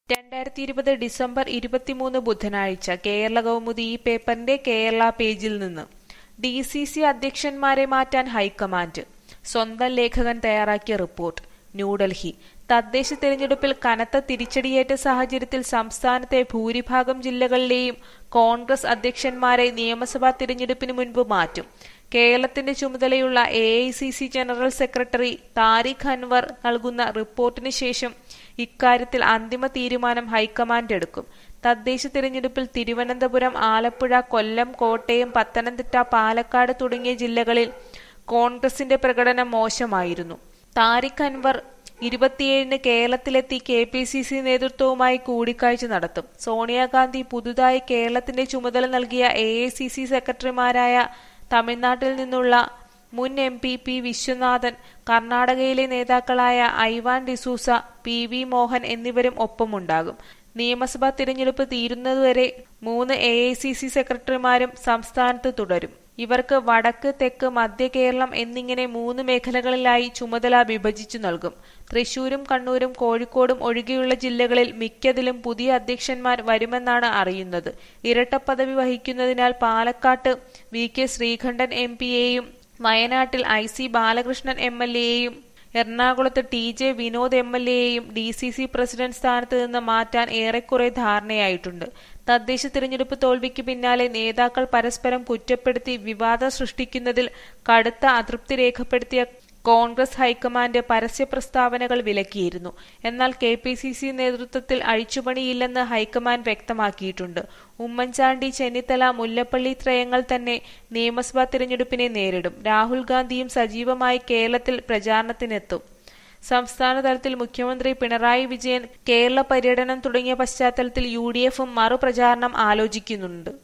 രണ്ടായിരത്തി ഇരുപത് ഡിസംബർ ഇരുപത്തിമൂന്ന് ബുധനാഴ്ച കേരള കൗമുദി ഈ പേപ്പറിന്റെ കേരള പേജിൽ നിന്ന് ഡി സി സി അധ്യക്ഷന്മാരെ മാറ്റാൻ ഹൈക്കമാൻഡ് സ്വന്തം ലേഖകൻ തയ്യാറാക്കിയ റിപ്പോർട്ട് ന്യൂഡൽഹി തദ്ദേശ തെരഞ്ഞെടുപ്പിൽ കനത്ത തിരിച്ചടിയേറ്റ സാഹചര്യത്തിൽ സംസ്ഥാനത്തെ ഭൂരിഭാഗം ജില്ലകളിലെയും കോൺഗ്രസ് അധ്യക്ഷന്മാരെ നിയമസഭാ തിരഞ്ഞെടുപ്പിന് മുൻപ് മാറ്റും കേരളത്തിന്റെ ചുമതലയുള്ള A I C C general secretary Tariq Anwar നൽകുന്ന റിപ്പോർട്ടിന് ശേഷം ഇക്കാര്യത്തിൽ അന്തിമ തീരുമാനം ഹൈക്കമാൻഡ് എടുക്കും തദ്ദേശ തിരഞ്ഞെടുപ്പിൽ തിരുവനന്തപുരം ആലപ്പുഴ കൊല്ലം കോട്ടയം പത്തനംതിട്ട പാലക്കാട് തുടങ്ങിയ ജില്ലകളിൽ കോൺഗ്രസിന്റെ പ്രകടനം മോശമായിരുന്നു താരിഖ് അൻവർ ഇരുപത്തിയേഴിന് കേരളത്തിലെത്തി കെ പി സി സി നേതൃത്വവുമായി കൂടിക്കാഴ്ച നടത്തും സോണിയാഗാന്ധി പുതുതായി കേരളത്തിന്റെ ചുമതല നൽകിയ എ ഐ സി സി സെക്രട്ടറിമാരായ തമിഴ്നാട്ടിൽ നിന്നുള്ള മുൻ എം പി പി വിശ്വനാഥൻ കർണാടകയിലെ നേതാക്കളായ ഐവാൻ ഡിസൂസ പി വി മോഹൻ എന്നിവരും ഒപ്പമുണ്ടാകും നിയമസഭാ തിരഞ്ഞെടുപ്പ് തീരുന്നതുവരെ മൂന്ന് എ ഐ സി സി സെക്രട്ടറിമാരും സംസ്ഥാനത്ത് തുടരും ഇവർക്ക് വടക്ക് തെക്ക് മധ്യ കേരളം എന്നിങ്ങനെ മൂന്ന് മേഖലകളിലായി ചുമതല വിഭജിച്ചു നൽകും തൃശൂരും കണ്ണൂരും കോഴിക്കോടും ഒഴികെയുള്ള ജില്ലകളിൽ മിക്കതിലും പുതിയ അധ്യക്ഷന്മാർ വരുമെന്നാണ് അറിയുന്നത് ഇരട്ടപ്പദവി വഹിക്കുന്നതിനാൽ പാലക്കാട്ട് വി കെ ശ്രീകണ്ഠൻ എം പിയെയും വയനാട്ടിൽ I C Balakrishnan M L എയെയും എറണാകുളത്ത് T J Vinod M L എയെയും ഡി സി സി പ്രസിഡന്റ് സ്ഥാനത്ത് നിന്ന് മാറ്റാൻ ഏറെക്കുറെ ധാരണയായിട്ടുണ്ട് തദ്ദേശ തിരഞ്ഞെടുപ്പ് തോൽവിക്ക് പിന്നാലെ നേതാക്കൾ പരസ്പരം കുറ്റപ്പെടുത്തി വിവാദം സൃഷ്ടിക്കുന്നതിൽ കടുത്ത അതൃപ്തി രേഖപ്പെടുത്തിയ കോൺഗ്രസ് ഹൈക്കമാൻഡ് പരസ്യ പ്രസ്താവനകൾ വിലക്കിയിരുന്നു എന്നാൽ കെ പി സി സി നേതൃത്വത്തിൽ അഴിച്ചുപണിയില്ലെന്ന് ഹൈക്കമാൻഡ് വ്യക്തമാക്കിയിട്ടുണ്ട് ഉമ്മൻചാണ്ടി ചെന്നിത്തല മുല്ലപ്പള്ളി ത്രയങ്ങൾ തന്നെ നിയമസഭാ തിരഞ്ഞെടുപ്പിനെ നേരിടും രാഹുൽ ഗാന്ധിയും സജീവമായി കേരളത്തിൽ പ്രചാരണത്തിനെത്തും സംസ്ഥാന തലത്തിൽ മുഖ്യമന്ത്രി പിണറായി വിജയൻ കേരള പര്യടനം തുടങ്ങിയ പശ്ചാത്തലത്തിൽ യു ഡി എഫും മറുപ്രചാരണം ആലോചിക്കുന്നുണ്ട്